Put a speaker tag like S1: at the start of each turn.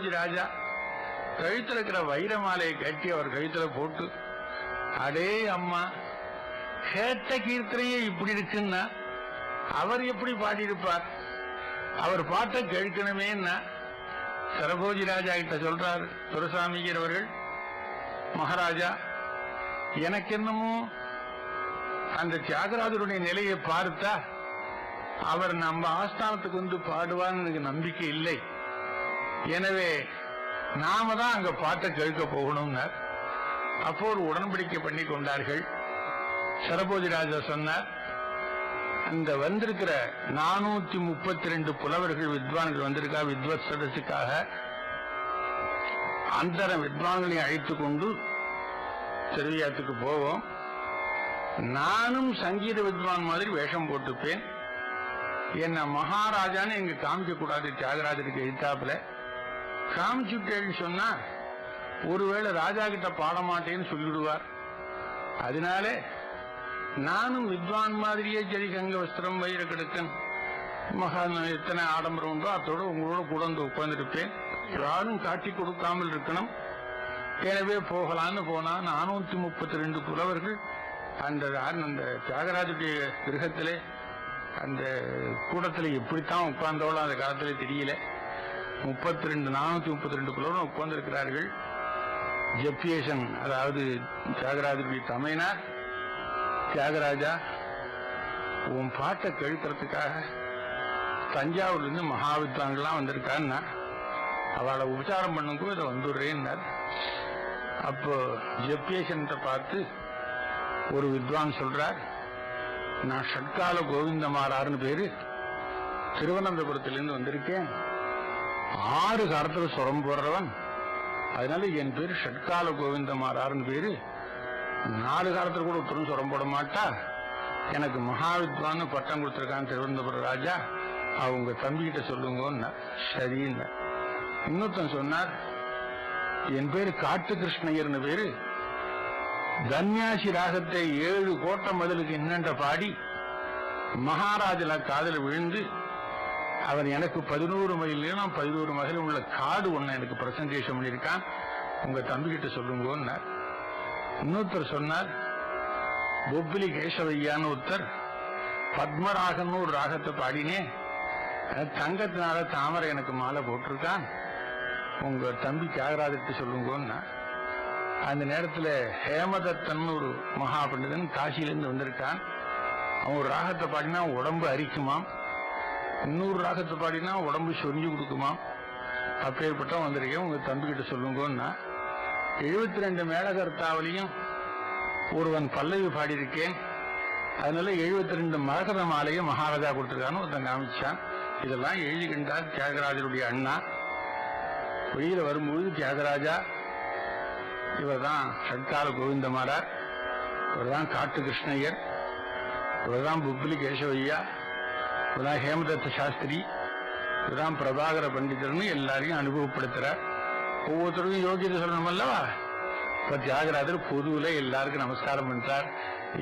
S1: சரபோஜி ராஜா கழுத்துல இருக்கிற வைர மாலையை கட்டி அவர் கழுத்துல போட்டு அடே அம்மா கேட்ட கீர்த்தனையே இப்படி இருக்குன்னா அவர் எப்படி பாடியிருப்பார் அவர் பாட்டை கேட்கணுமேன்னா சரபோஜி ராஜா கிட்ட சொல்றார் துரசாமிகர் அவர்கள் மகாராஜா எனக்கு என்னமோ அந்த தியாகராஜருடைய நிலையை பார்த்தா அவர் நம்ம ஆஸ்தானத்துக்கு வந்து பாடுவார்னு எனக்கு நம்பிக்கை இல்லை எனவே நாம தான் அங்க பாட்டை கேட்க போகணும்னார் அப்போ ஒரு உடன்படிக்கை பண்ணி கொண்டார்கள் சரபோஜி ராஜா சொன்னார் அந்த வந்திருக்கிற நானூத்தி முப்பத்தி ரெண்டு புலவர்கள் வித்வான்கள் வந்திருக்கா வித்வத் சதஸுக்காக அந்தர வித்வான்களை அழைத்துக் கொண்டு திருவியாத்துக்கு போவோம் நானும் சங்கீத வித்வான் மாதிரி வேஷம் போட்டுப்பேன் என்ன மகாராஜான்னு எங்க காமிக்க கூடாது தியாகராஜருக்கு எழுத்தாப்புல காமிச்சுட்டேன்னு சொன்னா ஒருவேளை ராஜா கிட்ட பாட மாட்டேன்னு சொல்லிடுவார் அதனால நானும் வித்வான் மாதிரியே சரி கங்க வஸ்திரம் வயிறு கிடக்கன் மகா எத்தனை ஆடம்பரம் உண்டோ அதோட உங்களோட கூட வந்து உட்கார்ந்துருப்பேன் யாரும் காட்டி கொடுக்காமல் இருக்கணும் எனவே போகலான்னு போனா நானூத்தி முப்பத்தி ரெண்டு புலவர்கள் அந்த அந்த தியாகராஜுடைய கிரகத்திலே அந்த கூடத்துல எப்படித்தான் உட்கார்ந்தோளோ அந்த காலத்துல தெரியல முப்பத்தி ரெண்டு நானூத்தி முப்பத்தி ரெண்டு புலவரும் உட்கார்ந்திருக்கிறார்கள் ஜெப்பியேசன் அதாவது தியாகராஜருடைய தமையனார் தியாகராஜா உன் பாட்டை கேட்கறதுக்காக தஞ்சாவூர்ல இருந்து மகாவித்வான்கள்லாம் வந்திருக்கான்னா அவளை உபச்சாரம் பண்ணுங்க இதை வந்துடுறேன்னார் அப்போ ஜெப்பியேசன்ட்ட பார்த்து ஒரு வித்வான் சொல்றார் நான் ஷட்கால கோவிந்தமாரார்னு பேரு திருவனந்தபுரத்திலிருந்து வந்திருக்கேன் ஆறு காலத்துல சுரம் போடுறவன் அதனால என் பேரு ஷட்கால கோவிந்தமாரார்னு பேரு நாலு காலத்துல கூட ஒருத்தரும் சுரம் போட மாட்டா எனக்கு மகாவித்வான்னு பட்டம் கொடுத்திருக்கான் திருவனந்தபுரம் ராஜா அவங்க தம்பிகிட்ட சொல்லுங்கன்னா சரின்னு இன்னொருத்தன் சொன்னார் என் பேரு காட்டு கிருஷ்ணய்யர்னு பேரு தன்யாசி ராகத்தை ஏழு கோட்டை மதிலுக்கு என்னென்ற பாடி மகாராஜல காதல விழுந்து அவன் எனக்கு பதினோரு மைல் நீளம் பதினோரு மகிழும் உள்ள காடு ஒண்ணு எனக்கு பிரசன்டேஷன் பண்ணியிருக்கான் உங்க தம்பி கிட்ட சொல்லுங்கன்னார் இன்னொருத்தர் சொன்னார் பொப்பிலி கேசவையான்னு ஒருத்தர் பத்மராகன்னு ஒரு ராகத்தை பாடினேன் அது தங்கத்தினால தாமரை எனக்கு மாலை போட்டிருக்கான் உங்க தம்பி தியாகராஜத்தை சொல்லுங்கன்னா அந்த நேரத்துல ஹேமதத்தன் ஒரு மகா பண்டிதன் காசியிலிருந்து வந்திருக்கான் அவன் ஒரு ராகத்தை பாடினா உடம்பு அரிக்குமாம் இன்னொரு ராகத்தை பாடினா உடம்பு சொரிஞ்சு கொடுக்குமாம் அப்பேற்பட்ட வந்திருக்கேன் உங்க தம்பி கிட்ட சொல்லுங்கன்னா எழுபத்தி ரெண்டு மேலகர்த்தாவிலையும் ஒருவன் பல்லவி பாடியிருக்கேன் அதனால எழுபத்தி ரெண்டு மரகத மாலையும் மகாராஜா கொடுத்திருக்கான்னு ஒருத்தன் காமிச்சான் இதெல்லாம் எழுதிக்கின்றார் தியாகராஜருடைய அண்ணா வெளியில வரும்பொழுது தியாகராஜா இவர்தான் ஷட்கால கோவிந்தமாரார் இவர்தான் காட்டு கிருஷ்ணய்யர் இவர்தான் புப்ளி கேசவையா இவர்தான் ஹேமதத்த சாஸ்திரி இவர்தான் பிரபாகர பண்டிதர்னு எல்லாரையும் அனுபவப்படுத்துறார் ஒவ்வொருத்தருக்கும் யோகியதை சொல்லணும் அல்லவா இப்ப தியாகராஜர் பொதுவுல எல்லாருக்கும் நமஸ்காரம் பண்றார்